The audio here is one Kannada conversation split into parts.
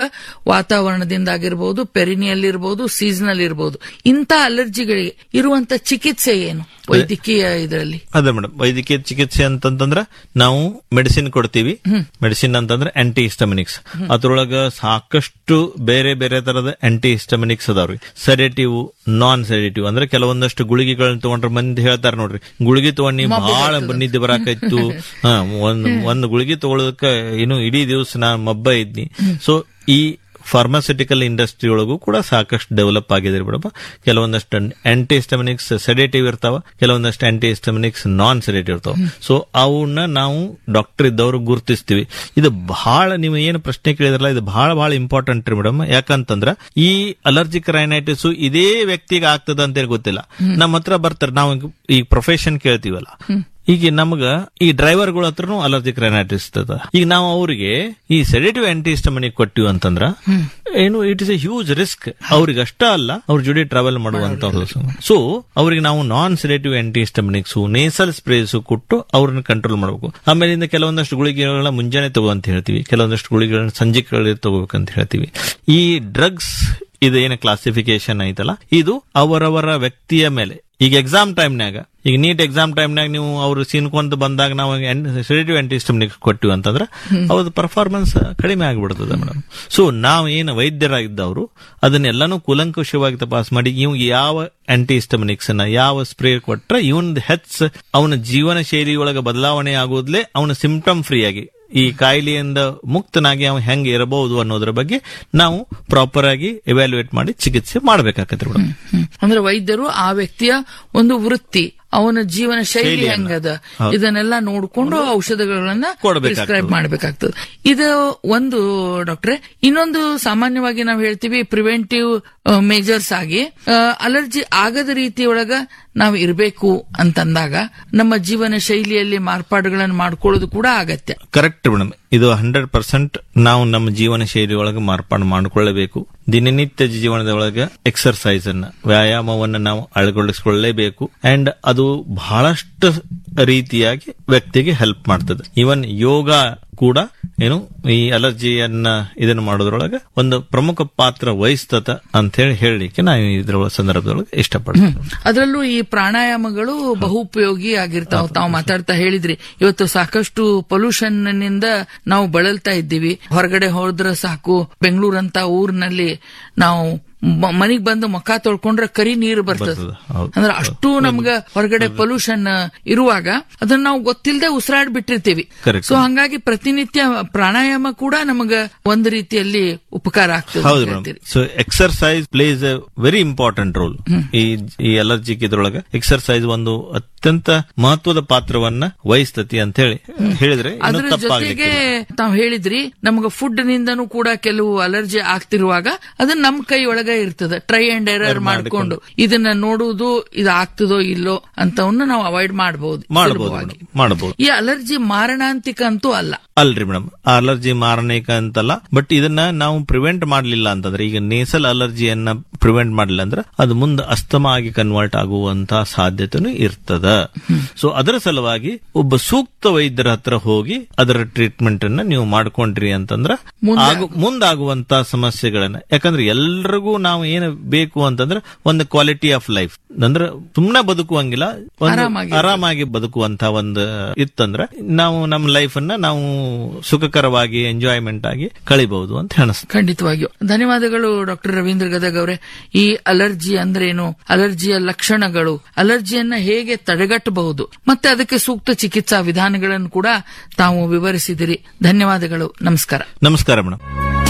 ವಾತಾವರಣದಿಂದ ಆಗಿರ್ಬೋದು ಪೆರಿನಿಯಲ್ ಇರಬಹುದು ಸೀಸನಲ್ ಇರಬಹುದು ಇಂಥ ಅಲರ್ಜಿಗಳಿಗೆ ಇರುವಂತ ಚಿಕಿತ್ಸೆ ಏನು ವೈದ್ಯಕೀಯ ಇದರಲ್ಲಿ ಅದೇ ಮೇಡಮ್ ವೈದ್ಯಕೀಯ ಚಿಕಿತ್ಸೆ ಅಂತಂತಂದ್ರ ನಾವು ಮೆಡಿಸಿನ್ ಕೊಡ್ತೀವಿ ಮೆಡಿಸಿನ್ ಅಂತಂದ್ರೆ ಆಂಟಿ ಹಿಸ್ಟಮಿನಿಕ್ಸ್ ಅದ್ರೊಳಗ ಸಾಕಷ್ಟು ಬೇರೆ ಬೇರೆ ತರದ ಆಂಟಿ ಹಿಸ್ಟಮಿನಿಕ್ಸ್ ಅದಾವ್ರಿ ಸೆಡೇಟಿವ್ ನಾನ್ ಸೆಡೇಟಿವ್ ಅಂದ್ರೆ ಕೆಲವೊಂದಷ್ಟು ಗುಳಿಗೆಗಳನ್ನ ತಗೊಂಡ್ರೆ ಮಂದಿ ಹೇಳ್ತಾರ ನೋಡ್ರಿ ಗುಳಿಗೆ ತಗೊಂಡಿ ಬಹಳ ನಿದ್ದೆ ಬರಾಕೈತು ಹಾ ಒಂದ್ ಒಂದ್ ಗುಳಿಗೆ ತಗೊಳೋದಕ್ಕ ಏನು ಇಡೀ ದಿವಸ ನಾ ಮಬ್ಬ ಇದ್ನಿ ಸೊ ಈ ಫಾರ್ಮಾಸ್ಯೂಟಿಕಲ್ ಇಂಡಸ್ಟ್ರಿ ಒಳಗೂ ಕೂಡ ಸಾಕಷ್ಟು ಡೆವಲಪ್ ಆಗಿದೆ ಬಿಡಪ್ಪ ಕೆಲವೊಂದಷ್ಟು ಆಂಟಿ ಹಿಸ್ಟಮಿನಿಕ್ಸ್ ಸೆಡೇಟಿವ್ ಇರ್ತಾವ ಕೆಲವೊಂದಷ್ಟು ಆಂಟಿ ಹಿಸ್ಟಮಿನಿಕ್ಸ್ ನಾನ್ ಸೆಡೇಟಿವ್ ಇರ್ತಾವ ಸೊ ಅವನ್ನ ನಾವು ಡಾಕ್ಟರ್ ಇದ್ದವರು ಗುರುತಿಸ್ತೀವಿ ಇದು ಬಹಳ ನೀವು ಏನು ಪ್ರಶ್ನೆ ಕೇಳಿದ್ರಲ್ಲ ಇದು ಬಹಳ ಬಹಳ ಇಂಪಾರ್ಟೆಂಟ್ ರೀ ಮೇಡಮ್ ಯಾಕಂತಂದ್ರ ಈ ಅಲರ್ಜಿಕ್ ರೈನೈಟಿಸ್ ಇದೇ ವ್ಯಕ್ತಿಗೆ ಆಗ್ತದ ಅಂತೇಳಿ ಗೊತ್ತಿಲ್ಲ ನಮ್ಮ ಹತ್ರ ಬರ್ತಾರೆ ನಾವು ಈ ಪ್ರೊಫೆಷನ್ ಕೇಳ್ತೀವಲ್ಲ ಈಗ ನಮಗ ಈ ಡ್ರೈವರ್ಗಳ ಹತ್ರನು ಅಲರ್ಜಿಕ್ ರೈನೈಟಿಸ್ ಇರ್ತದ ಈಗ ನಾವು ಅವರಿಗೆ ಈ ಸೆಡೇಟಿವ್ ಆಂಟಿಹಿಸ್ಟಮಿನಿಕ್ ಕೊಟ್ಟಿವಿ ಅಂತಂದ್ರ ಏನು it is a huge risk ಅವ್ರಿಗೆ ಅಷ್ಟ ಅಲ್ಲ ಅವ್ರ ಜೊತೆ ಟ್ರಾವೆಲ್ ಮಾಡುವಂತ ಸೊ ಅವ್ರಿಗೆ ನಾವು non sedative antihistaminics nasal sprays ಕೊಟ್ಟು ಅವ್ರನ್ನ ಕಂಟ್ರೋಲ್ ಮಾಡಬೇಕು ಆಮೇಲಿಂದ ಕೆಲವೊಂದಷ್ಟು ಗುಳಿಗೆಗಳನ್ನ ಮುಂಜಾನೆ ತಗೋ ಅಂತ ಹೇಳ್ತೀವಿ ಕೆಲವೊಂದಷ್ಟು ಗುಳಿಗೆಗಳನ್ನ ಸಂಜೆ ತಗೋಬೇಕಂತ ಹೇಳ್ತೀವಿ ಈ ಡ್ರಗ್ಸ್ ಇದು ಏನು ಕ್ಲಾಸಿಫಿಕೇಶನ್ ಐತಲ್ಲ ಇದು ಅವರವರ ವ್ಯಕ್ತಿಯ ಮೇಲೆ ಈಗ ಎಕ್ಸಾಮ್ ಟೈಮ್ನಾಗ ಈಗ ನೀಟ್ ಎಕ್ಸಾಮ್ ಟೈಮ್ನಾಗ ನೀವು ಅವ್ರು ಸೀನ್ಕೊಂತ ಬಂದಾಗ ನಾವು ಸೆಡೇಟಿವ್ ಆಂಟಿಸ್ಟಮಿನಿಕ್ ಕೊಟ್ಟಿವಿ ಅಂತಂದ್ರೆ ಅವ್ರದ್ದು ಪರ್ಫಾರ್ಮೆನ್ಸ್ ಕಡಿಮೆ ಆಗಿಬಿಡ್ತದೆ ಮೇಡಮ್ ಸೊ ನಾವು ಏನು ವೈದ್ಯರಾಗಿದ್ದವರು ಅದನ್ನೆಲ್ಲಾನು ಕೂಲಂಕುಷವಾಗಿ ತಪಾಸ್ ಮಾಡಿ ಇವ್ ಯಾವ ಆಂಟಿಸ್ಟಮಿನಿಕ್ಸ್ ನ ಯಾವ ಸ್ಪ್ರೇ ಕೊಟ್ರೆ ಇವನ್ ಹೆಚ್ ಅವನ ಜೀವನ ಶೈಲಿ ಒಳಗೆ ಬದಲಾವಣೆ ಆಗೋದ್ಲೆ ಅವನ ಸಿಂಪ್ಟಮ್ ಫ್ರೀ ಆಗಿ ಈ ಕಾಯಿಲೆಯಿಂದ ಮುಕ್ತನಾಗಿ ಅವನು ಹೆಂಗೆ ಇರಬಹುದು ಅನ್ನೋದ್ರ ಬಗ್ಗೆ ನಾವು ಪ್ರಾಪರ್ ಆಗಿ ಎವ್ಯಾಲ್ಯೂಯೇಟ್ ಮಾಡಿ ಚಿಕಿತ್ಸೆ ಮಾಡಬೇಕಾಗತ್ತೆ ಮೇಡಮ್ ಹ್ಮ್. ಅಂದ್ರೆ ವೈದ್ಯರು ಆ ವ್ಯಕ್ತಿಯ ಒಂದು ವೃತ್ತಿ ಅವನ ಜೀವನ ಶೈಲಿ ಹೆಂಗದ ಇದನ್ನೆಲ್ಲ ನೋಡ್ಕೊಂಡು ಔಷಧಗಳನ್ನ ಕೊಡ್ಬೇಕಾಗ್ತದೆ. ಪ್ರಿಸ್ಕ್ರೈಬ್ ಮಾಡಬೇಕಾಗ್ತದೆ ಇದು ಒಂದು ಡಾಕ್ಟ್ರೆ ಇನ್ನೊಂದು ಸಾಮಾನ್ಯವಾಗಿ ನಾವು ಹೇಳ್ತೀವಿ ಪ್ರಿವೆಂಟಿವ್ ಮೇಜರ್ಸ್ ಆಗಿ ಅಲರ್ಜಿ ಆಗದ ರೀತಿಯೊಳಗ ನಾವು ಇರಬೇಕು ಅಂತಂದಾಗ ನಮ್ಮ ಜೀವನ ಶೈಲಿಯಲ್ಲಿ ಮಾರ್ಪಾಡುಗಳನ್ನು ಮಾಡ್ಕೊಳ್ಳೋದು ಕೂಡ ಅಗತ್ಯ ಕರೆಕ್ಟ್ ಮೇಡಮ್ ಇದು ಹಂಡ್ರೆಡ್ ಪರ್ಸೆಂಟ್ ನಾವು ನಮ್ಮ ಜೀವನ ಶೈಲಿ ಒಳಗೆ ಮಾರ್ಪಾಡು ಮಾಡಿಕೊಳ್ಳಬೇಕು ದಿನನಿತ್ಯ ಜೀವನದ ಒಳಗೆ ಎಕ್ಸರ್ಸೈಸ್ ಅನ್ನ ವ್ಯಾಯಾಮವನ್ನ ನಾವು ಅಳವಡಿಸಿಕೊಳ್ಳಲೇಬೇಕು ಅಂಡ್ ಅದು ಬಹಳಷ್ಟು ರೀತಿಯಾಗಿ ವ್ಯಕ್ತಿಗೆ ಹೆಲ್ಪ್ ಮಾಡ್ತದೆ ಈವನ್ ಯೋಗ ಕೂಡ ಏನು ಈ ಅಲರ್ಜಿಯನ್ನ ಇದನ್ನ ಮಾಡೋದ್ರೊಳಗೆ ಒಂದು ಪ್ರಮುಖ ಪಾತ್ರ ವಹಿಸ್ತದ ಅಂತ ಹೇಳಿ ಹೇಳಲಿಕ್ಕೆ ನಾನು ಇದ್ರ ಸಂದರ್ಭದೊಳಗೆ ಇಷ್ಟಪಡ್ತೀನಿ ಅದರಲ್ಲೂ ಈ ಪ್ರಾಣಾಯಾಮಗಳು ಬಹು ಉಪಯೋಗಿ ಆಗಿರ್ತಾವ ತಾವು ಮಾತಾಡ್ತಾ ಹೇಳಿದ್ರಿ ಇವತ್ತು ಸಾಕಷ್ಟು ಪೊಲ್ಯೂಷನ್ ನಿಂದ ನಾವು ಬಳಲ್ತಾ ಇದ್ದೀವಿ ಹೊರಗಡೆ ಹೋದ್ರ ಸಾಕು ಬೆಂಗಳೂರಂತ ಊರಿನಲ್ಲಿ ನಾವು ಮನಿಗ್ ಬಂದು ಮುಖ ತೊಳ್ಕೊಂಡ್ರೆ ಕರಿ ನೀರು ಬರ್ತದೆ ಬರ್ತದೆ, ಹೌದು. ಅಂದ್ರೆ ಅಷ್ಟು ನಮ್ಗ ಹೊರಗಡೆ ಪೊಲ್ಯೂಷನ್ ಇರುವಾಗ ಅದನ್ನ ನಾವು ಗೊತ್ತಿಲ್ಲದೆ ಉಸಿರಾಡ್ ಬಿಟ್ಟಿರ್ತೀವಿ Correct. ಸೊ ಹಂಗಾಗಿ ಪ್ರತಿನಿತ್ಯ ಪ್ರಾಣಾಯಾಮ ಕೂಡ ನಮಗ ಒಂದು ರೀತಿಯಲ್ಲಿ ಉಪಕಾರ ಆಗ್ತದೆ ಹೌದು ಅಂತ ಮೇಡಮ್ ಹೇಳ್ತೀರಿ. So exercise plays a very important role ಈ ಈ ಅಲರ್ಜಿಕ್ ಇದ್ರೊಳಗೆ ಎಕ್ಸರ್ಸೈಸ್ ಒಂದು ಅತ್ಯಂತ ಮಹತ್ವದ ಪಾತ್ರವನ್ನ ವಹಿಸ್ತತಿ ಅಂತ ಹೇಳಿ ಹೇಳಿದ್ರೆ ಇನ್ನು ಅದ್ರ ಜೊತೆಗೆ ತಪ್ಪಾಗ್ಲಿಕ್ಕಿಲ್ಲ ತಾವ್ ಹೇಳಿದ್ರಿ ನಮಗ ಫುಡ್ ನಿಂದನೂ ಕೂಡ ಕೆಲವು ಅಲರ್ಜಿ ಆಗ್ತಿರುವಾಗ ಅದನ್ನ ನಮ್ ಕೈ ಒಳಗ ಇರ್ತದೆ ಟ್ರೈ ಅಂಡ್ ಎರರ್ ಮಾಡ್ಕೊಂಡು ಇದನ್ನ ನೋಡುವುದು ಇದು ಆಗ್ತದೋ ಇಲ್ಲೋ ಅಂತವನ್ನ ನಾವು ಅವಾಯ್ಡ್ ಮಾಡಬಹುದು ಮಾಡಬಹುದು ಮೇಡಮ್ ಮಾಡಬಹುದು ಈ ಅಲರ್ಜಿ ಮಾರಣಾಂತಿಕ ಅಂತೂ ಅಲ್ಲ ಅಲ್ರಿ ಮೇಡಮ್ ಅಲರ್ಜಿ ಮಾರನೇಕ ಅಂತಲ್ಲ ಬಟ್ ಇದನ್ನ ನಾವು ಪ್ರಿವೆಂಟ್ ಮಾಡಲಿಲ್ಲ ಅಂತಂದ್ರೆ ಈಗ ನೇಸಲ್ ಅಲರ್ಜಿಯನ್ನ ಪ್ರಿವೆಂಟ್ ಮಾಡಲಿಲ್ಲ ಅಂದ್ರೆ ಅದು ಮುಂದೆ ಅಸ್ತಮ ಆಗಿ ಕನ್ವರ್ಟ್ ಆಗುವಂತ ಸಾಧ್ಯತೆನೂ ಇರ್ತದ ಸೊ ಅದರ ಸಲುವಾಗಿ ಒಬ್ಬ ಸೂಕ್ತ ವೈದ್ಯರ ಹತ್ರ ಹೋಗಿ ಅದರ ಟ್ರೀಟ್ಮೆಂಟ್ ಅನ್ನ ನೀವು ಮಾಡ್ಕೊಂಡ್ರಿ ಅಂತಂದ್ರ ಆಗು- ಮುಂದಾಗುವಂತ ಸಮಸ್ಯೆಗಳನ್ನ ಯಾಕಂದ್ರೆ ಎಲ್ರಿಗೂ ನಾವು ಏನು ಬೇಕು ಅಂತಂದ್ರೆ ಒಂದು ಕ್ವಾಲಿಟಿ ಆಫ್ ಲೈಫ್ ಅಂದ್ರೆ ಸುಮ್ಮನೆ ಬದುಕುವಂಗಿಲ್ಲ ಒಂದು ಆರಾಮಾಗಿ ಆರಾಮಾಗಿ ಬದುಕುವಂತ ಒಂದು ಇತ್ತಂದ್ರೆ ನಾವು ನಮ್ಮ ಲೈಫ್ ಅನ್ನ ನಾವು ಸುಖಕರವಾಗಿ ಎಂಜಾಯ್ಮೆಂಟ್ ಆಗಿ ಕಳಿಬಹುದು ಅಂತ ಅನಿಸ್ತದೆ ಖಂಡಿತವಾಗಿಯೂ ಧನ್ಯವಾದಗಳು ಡಾಕ್ಟರ್ ರವೀಂದ್ರ ಗದಗ್ ಅವರೇ ಈ ಅಲರ್ಜಿ ಅಂದ್ರೇನು ಅಲರ್ಜಿಯ ಲಕ್ಷಣಗಳು ಅಲರ್ಜಿಯನ್ನ ಹೇಗೆ ತಡೆಗಟ್ಟಬಹುದು ಮತ್ತೆ ಅದಕ್ಕೆ ಸೂಕ್ತ ಚಿಕಿತ್ಸಾ ವಿಧಾನಗಳನ್ನು ಕೂಡ ತಾವು ವಿವರಿಸಿದಿರಿ ಧನ್ಯವಾದಗಳು ನಮಸ್ಕಾರ ನಮಸ್ಕಾರ ಮೇಡಮ್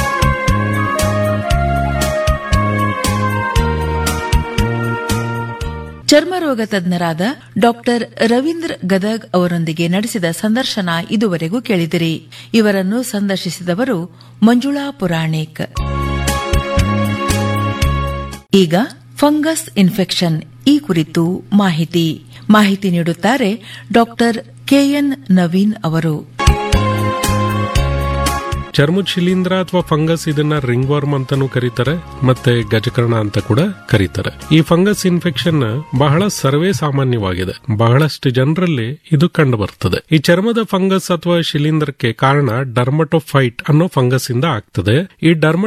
ಚರ್ಮರೋಗ ತಜ್ಞರಾದ ಡಾಕ್ಟರ್ ರವೀಂದ್ರ ಗದಗ್ ಅವರೊಂದಿಗೆ ನಡೆಸಿದ ಸಂದರ್ಶನ ಇದುವರೆಗೂ ಕೇಳಿದಿರಿ ಇವರನ್ನು ಸಂದರ್ಶಿಸಿದವರು ಮಂಜುಳಾ ಪುರಾಣಿಕ್ ಈಗ ಫಂಗಸ್ ಇನ್ಫೆಕ್ಷನ್ ಈ ಕುರಿತು ಮಾಹಿತಿ ಮಾಹಿತಿ ನೀಡುತ್ತಾರೆ ಡಾಕ್ಟರ್ ಕೆಎನ್ ನವೀನ್ ಅವರು ಚರ್ಮದ ಶಿಲೀಂಧ್ರ ಅಥವಾ ಫಂಗಸ್ ಇದನ್ನ ರಿಂಗ್ ವರ್ಮ್ ಅಂತಾನೂ ಕರೀತಾರೆ ಮತ್ತೆ ಗಜಕರ್ಣ ಅಂತ ಕೂಡ ಕರೀತಾರೆ ಈ ಫಂಗಸ್ ಇನ್ಫೆಕ್ಷನ್ ಬಹಳ ಸರ್ವೇ ಸಾಮಾನ್ಯವಾಗಿದೆ ಬಹಳಷ್ಟು ಜನರಲ್ಲಿ ಇದು ಕಂಡು ಬರ್ತದೆ ಈ ಚರ್ಮದ ಫಂಗಸ್ ಅಥವಾ ಶಿಲೀಂಧ್ರಕ್ಕೆ ಕಾರಣ ಡರ್ಮಟೋಫೈಟ್ ಅನ್ನೋ ಫಂಗಸ್ ಇಂದ ಆಗ್ತದೆ ಈ ಡರ್ಮ